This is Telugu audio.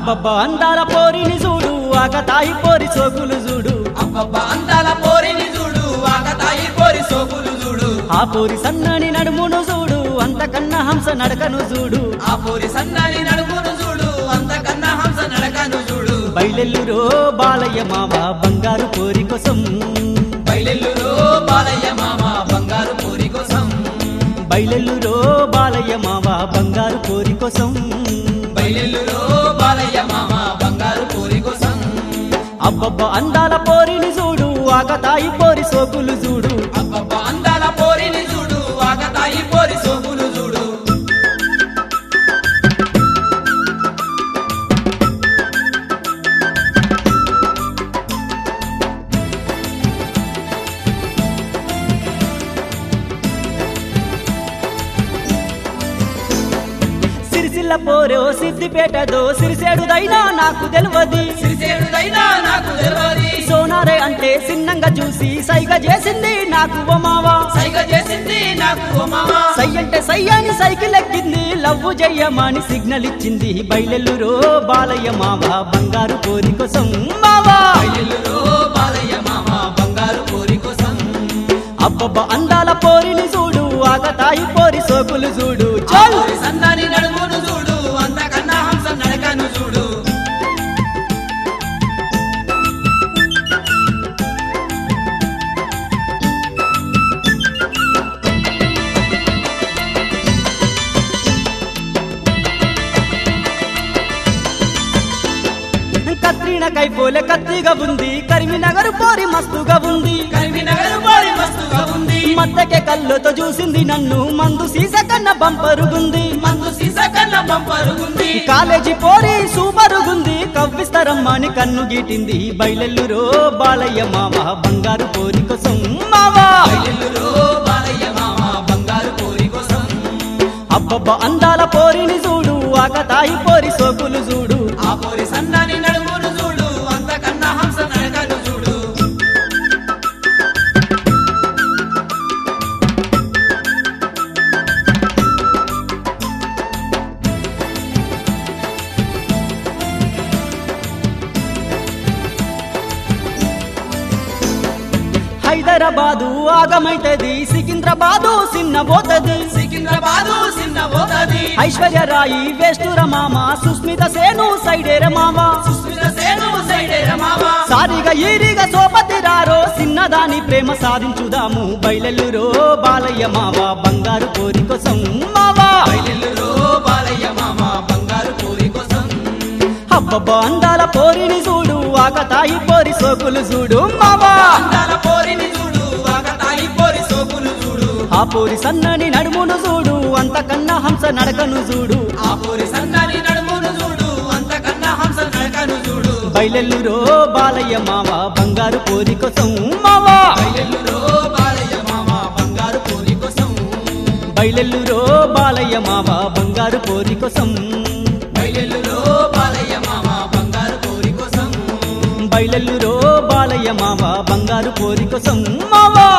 అబ్బబ్బా అందాల పోరిని చూడు ఆకతాయి పోరి సోకులు చూడు అబ్బబ్బా అందాల పోరిని చూడు ఆకతాయి పోరి సోకులు చూడు ఆ పోరి సన్నని నడుమును చూడు అంతకన్నా హంస నడకను చూడు ఆ పోరి సన్నని నడుమును చూడు అంతకన్నా హంస నడకను చూడు బయలెల్లురో బాలయ్య మావ బంగారు పోరి కోసం బయలెల్లురో బాలయ్య మామ బంగారు పోరి కోసం బయలెల్లురో బాలయ్య మావ బంగారు పోరి కోసం బయలెల్లురో బాలయ్య మామ బంగారు పోరి కోసం అబ్బబ్బా అందాల పోరిని చూడు ఆకతాయి పోరి సోకులు చూడు అబ్బబ్బా అందాల పోరిని చూడు ఆకతాయి పోరి సోకులు చూడు సిరిసిల్ల పోరో సిద్దిపేటదో సిరిసేడుదైనా నాకు తెలియదు సిరిసేడుదైనా నాకు తెలియదు సోనారే అంటే చిన్నంగా చూసి సైగ చేసింది నాకు ఓ మావా సైగ చేసింది నాకు ఓ మామ సై అంటే సై అని సైకిల్ ఎక్కింది లవ్వు జయ్యమని సిగ్నల్ ఇచ్చింది బయలెల్లురో బాలయ్య మావా బంగారు కోరి కోసం మావా బయలులో బాలయ్య మామ బంగారు పోరి కోసం అబ్బబ్బ అందాల పోరిని చూడు ఆగతాయి పోరి సోకులు చూడు ఆ చల్ పోరి సన్నాని నడుమును చూడు అంతకన్నా హంస నడకను చూడు కత్రిన కైపోలే కత్తిగా ఉంది కరిమినగరు పోరి మస్తుగా ఉంది కరీంనగర్ పోరి మస్తుగా ఉంది మద్దకే కళ్ళతో చూసింది నన్ను మందు సీస కన్న బంపరుగుంది మందు సీస కన్నా పంపరుగుంది కాలేజీ పోరి సూపరుగుంది కవ్విస్తారమ్మని కన్ను గీటింది బయలెల్లురో బాలయ్య మావ బంగారు పోరి కోసం మావా బయలులో బాలయ్య మామ బంగారు పోరి కోసం అబ్బబ్బ అందాల పోరిని చూడు ఆకతాయి పోరి సోకులు చూడు ఆ పోరి సన్నాని నడుమును చూడు అంతకన్నా హంస నడకను చూడు హైదరాబాదు ఆగమైతది సికింద్రాబాదు సిన్నబోతది సికింద్రాబాదు చిన్న పోతది ఐశ్వర్య రాయి వేస్తుర మామ సుస్మిత సేను సైడేర మామ సుస్మిత సేను సైడే మామ సారిగా ఈరిగా సోపతి రారో చిన్నదాని ప్రేమ సాధించుదాము బయలెల్లురో బాలయ్య మావ బంగారు కోరి కోసం మావా బయలులో బాలయ్య మామ బంగారు పోరి కోసం అబ్బబ్బ అందాల పోరిని చూడు ఆకతాయి పోరి సోకులు చూడు మావా అందాల పోరిని చూడు ఆకతాయి పోరి సోకులు చూడు ఆ పోరి సన్నని నడుమును చూడు అంతకన్నా హంస నడకను చూడు ఆ పోరి సన్నాని నడుమును చూడు అంతకన్నా హంస నడకను చూడు బయలెల్లురో బాలయ్య మావ బంగారు పోరి కోసం మావా బయలులో బాలయ్య మామ బంగారు పోరి కోసం బయలెల్లురో బాలయ్య మావ బంగారు పోరి కోసం బయలులో బాలయ్య మామ బంగారు పోరి కోసం బయలెల్లురో బాలయ్య మావ బంగారు పోరి కోసం మావా